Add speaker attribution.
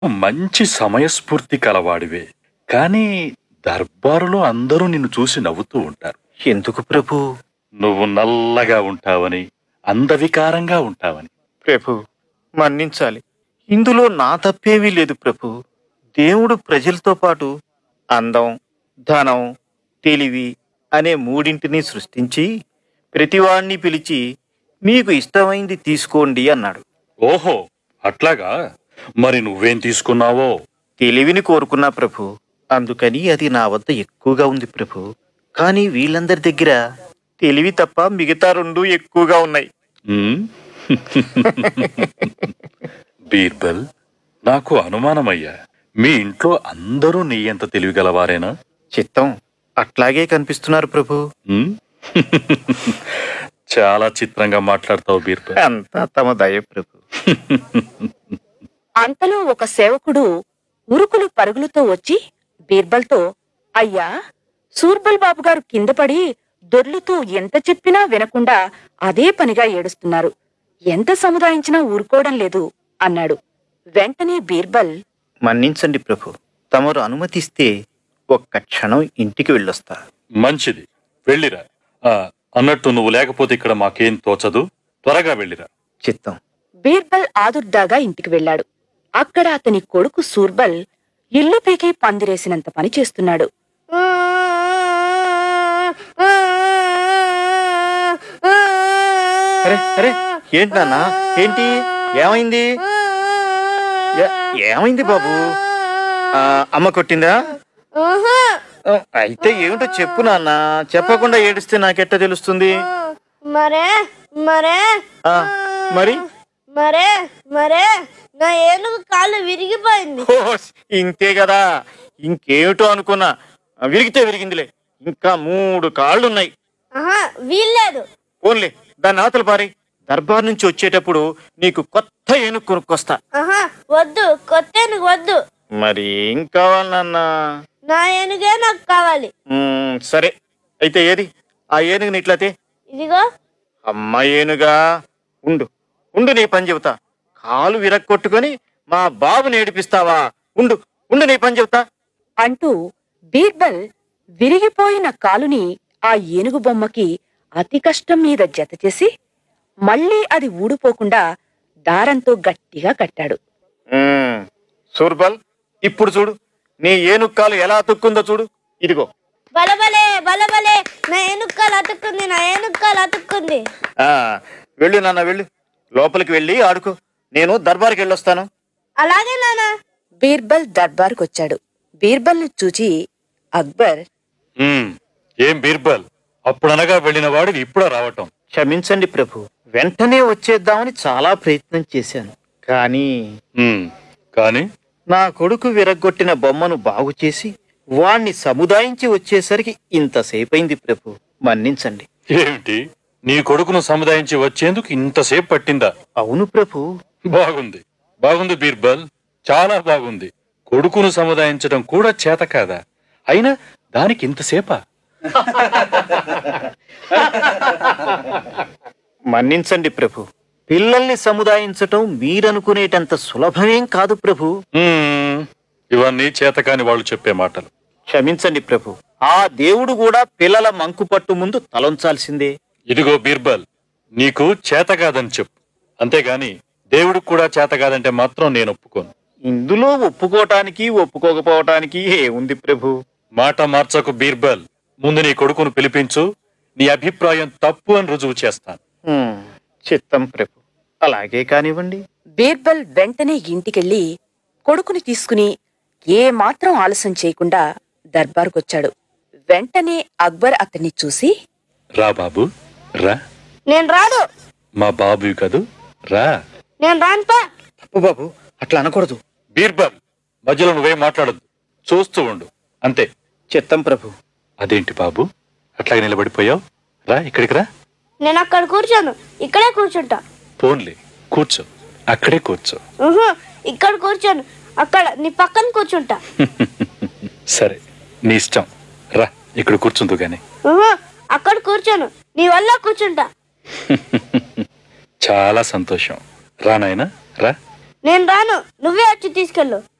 Speaker 1: మంచి సమయస్ఫూర్తి కలవాడివే కానీ దర్బారులో అందరూ నిన్ను చూసి నవ్వుతూ ఉంటారు
Speaker 2: ఎందుకు ప్రభు
Speaker 1: నువ్వు నల్లగా ఉంటావని అందవికారంగా ఉంటావని
Speaker 2: ప్రభు మన్నించాలి ఇందులో నా తప్పేమీ లేదు ప్రభు దేవుడు ప్రజలతో పాటు అందం ధనం తెలివి అనే మూడింటిని సృష్టించి ప్రతివాణ్ణి పిలిచి మీకు ఇష్టమైంది తీసుకోండి అన్నాడు
Speaker 1: ఓహో అట్లాగా మరి నువ్వేం తీసుకున్నావో
Speaker 2: తెలివిని కోరుకున్నా ప్రభు అందుకని అది నా వద్ద ఎక్కువగా ఉంది ప్రభు కానీ వీళ్ళందరి దగ్గర తెలివి తప్ప మిగతా రెండు ఎక్కువగా ఉన్నాయి
Speaker 1: ఉమ్? బీర్బల్ నాకు అనుమానమయ్యా మీ ఇంట్లో అందరూ నీ ఎంత తెలివిగలవారేనా
Speaker 2: చిత్తం అట్లాగే కనిపిస్తున్నారు ప్రభు
Speaker 1: ఉమ్? చాలా చిత్రంగా మాట్లాడతావు బీర్బల్
Speaker 2: అంతా తమ దయ ప్రభు
Speaker 3: అంతలో ఒక సేవకుడు ఉరుకులు పరుగులతో వచ్చి బీర్బల్తో అయ్యా సూర్బల్ బాబు గారు కింద పడి దొర్లుతూ ఎంత చెప్పినా వినకుండా అదే పనిగా ఏడుస్తున్నారు ఎంత సముదాయించినా ఊరుకోవడం లేదు అన్నాడు వెంటనే బీర్బల్
Speaker 2: మన్నించండి ప్రభు తమరు అనుమతిస్తే ఒక్క క్షణం ఇంటికి వెళ్ళొస్తా
Speaker 1: మంచిది వెళ్ళిరా ఆ, అన్నట్టు నువ్వు లేకపోతే ఇక్కడ మాకేం తోచదు త్వరగా వెళ్ళిరా
Speaker 2: చిత్తం
Speaker 3: బీర్బల్ ఆదుర్దాగా ఇంటికి వెళ్ళాడు అక్కడ అతని కొడుకు సూర్బల్ ఇల్లు పీకి పందిరేసినంత పని చేస్తున్నాడు
Speaker 2: అరే అరే ఏంటి నాన్న ఏంటి ఏమైంది ఏ- ఏమైంది బాబు ఆ, అమ్మ కొట్టిందా ఆ, అయితే ఏమిటో చెప్పు నాన్న చెప్పకుండా ఏడిస్తే నాకెట్ట తెలుస్తుంది
Speaker 4: మరే మరే
Speaker 2: ఆ, మరి
Speaker 4: మరే మరే నా ఏనుగు కాలు విరిగిపోయింది
Speaker 2: ఓ, ఇంతే కదా ఇంకేమిటో అనుకున్నా ఆ, విరిగితే విరిగిందిలే ఇంకా మూడు కాళ్ళు ఉన్నాయి
Speaker 4: ఆహా వీల్లేదు
Speaker 2: ఓన్లే దాన్ని ఆతలు పారి దర్బార్ నుంచి వచ్చేటప్పుడు నీకు కొత్త ఏనుగు కొనుక్కొస్తా
Speaker 4: ఆహా వద్దు కొత్త ఏనుగు వద్దు
Speaker 2: మరి ఏం కావాలి నాన్న
Speaker 4: నా ఏనుగే నాకు కావాలి
Speaker 2: మ్మ్, సరే అయితే ఏది ఆ ఏనుగుని ఇట్లతే
Speaker 4: ఇదిగో
Speaker 2: అమ్మ ఏనుగా ఉండు ఉండు నీ పని చెబుతా కాలు విరక్కొట్టుకొని మా బాబుని ఏడిపిస్తావా ఉండు ఉండు నీ పని చెబుతా
Speaker 3: అంటూ బీర్బల్ విరిగిపోయిన కాలుని ఆ ఏనుగు బొమ్మకి అతి కష్టం మీద జతచేసి మళ్ళీ అది ఊడిపోకుండా దారంతో గట్టిగా కట్టాడు
Speaker 2: మ్మ్, సూర్బల్ ఇప్పుడు చూడు నీ ఏనుగు కాలు ఎలా అతుక్కుందో చూడు ఇదిగో
Speaker 4: బలబలే బలబలే నా ఏనుగు కాలు అతుక్కుంది నా ఏనుగు కాలు అతుక్కుంది
Speaker 2: ఆ వెళ్ళు నాన్న వెళ్ళు లోపలికి వెళ్ళి ఆడుకో నేను దర్బార్కి వెళ్ళొస్తాను
Speaker 4: అలాగే నానా
Speaker 3: బీర్బల్ దర్బారుకొచ్చాడు బీర్బల్ను చూచి అక్బర్
Speaker 1: ఉమ్, ఏం బీర్బల్ అప్పుడనగా వెళ్ళిన వాడివి ఇప్పుడా రావటం
Speaker 2: క్షమించండి ప్రభు వెంటనే వచ్చేద్దామని చాలా ప్రయత్నం చేశాను కానీ
Speaker 1: ఉమ్, కానీ
Speaker 2: నా కొడుకు విరగ్గొట్టిన బొమ్మను బాగు చేసి వాణ్ణి సముదాయించి వచ్చేసరికి ఇంతసేపైంది ప్రభు మన్నించండి
Speaker 1: ఏమిటి నీ కొడుకును సముదాయించి వచ్చేందుకు ఇంతసేపు పట్టిందా
Speaker 2: అవును ప్రభు
Speaker 1: బాగుంది బాగుంది బీర్బల్ చాలా బాగుంది కొడుకును సముదాయించడం కూడా చేత కాదా అయినా దానికి ఇంతసేపా
Speaker 2: మన్నించండి ప్రభు పిల్లల్ని సముదాయించటం మీరనుకునేటంత సులభమేం కాదు ప్రభు
Speaker 1: ఉమ్, ఇవన్నీ చేతకాని వాళ్ళు చెప్పే మాటలు
Speaker 2: క్షమించండి ప్రభు ఆ దేవుడు కూడా పిల్లల మంకు పట్టు ముందు తలంచాల్సిందే
Speaker 1: ఇదిగో బీర్బల్ నీకు చేత కాదని చెప్పు అంతేగాని దేవుడికి కూడా చేత కాదంటే మాత్రం నేను ఒప్పుకోను
Speaker 2: ఇందులో ఒప్పుకోవటానికి ఒప్పుకోకపోవటానికి ఏముంది ప్రభు
Speaker 1: మాట మార్చకు బీర్బల్ ముందు నీ కొడుకును పిలిపించు నీ అభిప్రాయం తప్పు అని రుజువు చేస్తాను
Speaker 2: హ్మ్, చిత్తం ప్రభు అలాగే కానివ్వండి
Speaker 3: బీర్బల్ వెంటనే ఇంటికెళ్ళి కొడుకుని తీసుకుని ఏ మాత్రం ఆలస్యం చేయకుండా దర్బారుకొచ్చాడు వెంటనే అక్బర్ అతన్ని చూసి
Speaker 1: రా బాబు రా
Speaker 4: నేను రాను
Speaker 1: మా బాబు కదూ రా
Speaker 4: నేను రానుపా
Speaker 2: తప్పు బాబు అట్లా అనకూడదు
Speaker 1: బీర్బల్ మధ్యలో నువ్వేం మాట్లాడద్దు చూస్తూ ఉండు అంతే
Speaker 2: చిత్తం ప్రభు
Speaker 1: అదేంటి బాబు అట్లాగే నిలబడిపోయావు రా ఇక్కడికి రా
Speaker 4: నేను అక్కడ కూర్చోను ఇక్కడే కూర్చుంటా
Speaker 1: పోన్లే కూర్చో అక్కడే కూర్చో
Speaker 4: ఉహు, ఇక్కడ కూర్చోను అక్కడ నీ పక్కన కూర్చుంటా
Speaker 1: సరే నీ ఇష్టం రా ఇక్కడ కూర్చుందు గాని
Speaker 4: ఉహు, అక్కడ కూర్చోను నీ వల్ల కూర్చుంటా
Speaker 1: చాలా సంతోషం రా నాయనా రా
Speaker 4: నేను రాను నువ్వే వచ్చి తీసుకెళ్ళు